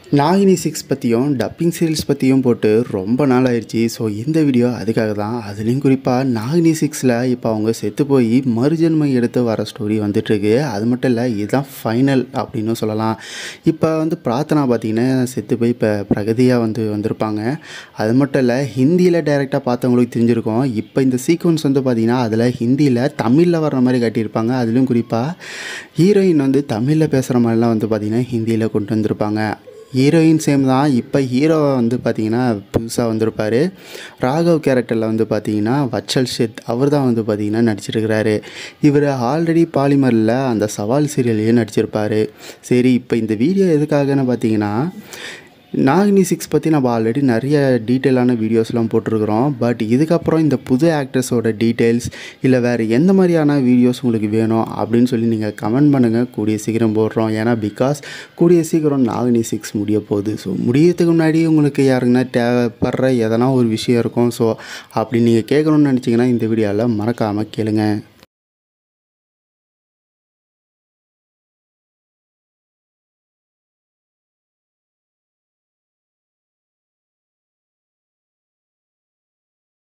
நாகினி six பற்றியும் dubbing serials பற்றியும் போட்டு ரொம்ப நாள் ஆயிடுச்சு ஸோ இந்த வீடியோ அதுக்காக தான் அதுலேயும் குறிப்பாக நாகினி சிக்ஸில் இப்போ அவங்க செத்து போய் மறுஜன்மை எடுத்து வர ஸ்டோரி வந்துட்டுருக்கு அது மட்டும் இல்லை இதுதான் ஃபைனல் அப்படின்னு சொல்லலாம் இப்போ வந்து பிரார்த்தனா பார்த்தீங்கன்னா செத்து போய் இப்போ பிரகதியாக வந்து வந்திருப்பாங்க அது மட்டும் இல்லை ஹிந்தியில் டைரெக்டாக பார்த்தவங்களுக்கு தெரிஞ்சிருக்கும் இப்போ இந்த சீக்வன்ஸ் வந்து பார்த்திங்கன்னா அதில் ஹிந்தியில் தமிழில் வர்ற மாதிரி காட்டியிருப்பாங்க அதுலேயும் குறிப்பாக ஹீரோயின் வந்து தமிழில் பேசுகிற மாதிரிலாம் வந்து பார்த்திங்கன்னா ஹிந்தியில் கொண்டு வந்திருப்பாங்க ஹீரோயின் சேம் தான் இப்போ ஹீரோ வந்து பார்த்தீங்கன்னா புதுசாக வந்திருப்பார் ராகவ் கேரக்டரில் வந்து பார்த்தீங்கன்னா வச்சல் ஷெத் அவர் தான் வந்து பார்த்தீங்கன்னா நடிச்சிருக்கிறாரு இவர் ஆல்ரெடி பாலிமரில் அந்த சவால் சீரியல்லையே நடிச்சிருப்பார் சரி இப்போ இந்த வீடியோ எதுக்காகன்னு பார்த்தீங்கன்னா நாகினி சிக்ஸ் பற்றி நம்ம ஆல்ரெடி நிறைய டீட்டெயிலான வீடியோஸ்லாம் போட்டிருக்கிறோம் பட் இதுக்கப்புறம் இந்த புது ஆக்ட்ரஸோட டீட்டெயில்ஸ் இல்லை வேறு எந்த மாதிரியான வீடியோஸ் உங்களுக்கு வேணும் அப்படின்னு சொல்லி நீங்கள் கமெண்ட் பண்ணுங்கள் கூடிய சீக்கிரம் போடுறோம் ஏன்னா பிகாஸ் கூடிய சீக்கிரம் நாகினி சிக்ஸ் முடிய போகுது ஸோ முடியறதுக்கு முன்னாடி உங்களுக்கு யாருக்குன்னா தேவைப்படுற எதனா ஒரு விஷயம் இருக்கும் ஸோ அப்படி நீங்கள் கேட்கணும்னு நினச்சிங்கன்னா இந்த வீடியோவில் மறக்காமல் கேளுங்க